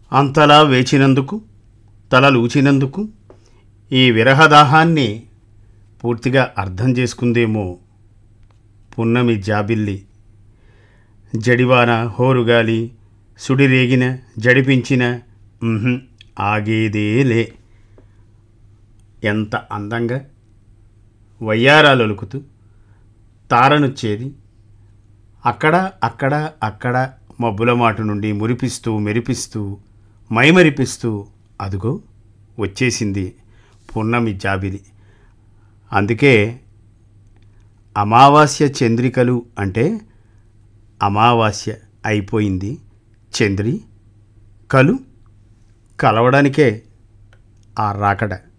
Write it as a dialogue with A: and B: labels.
A: అంతలా వేచినందుకు తలలూచినందుకు ఈ విరహదాహాన్ని పూర్తిగా అర్థం చేసుకుందేమో పున్నమి జాబిల్లి జడివాన హోరుగాలి సుడిరేగిన జడిపించిన ఉహుం, ఆగేదేలే ఎంత అందంగా వయ్యారాలొలుకుతూ తారనుచ్చేది అక్కడ అక్కడ అక్కడ మబ్బుల మాటు నుండి మురిపిస్తూ మెరిపిస్తూ మైమరిపిస్తూ అదుగో వచ్చేసింది పున్నమి జాబిలి అందుకే అమావాస్య చంద్రికలు అంటే అమావాస్య అయిపోయింది చంద్రి కలు కలవడానికే ఆ రాకడ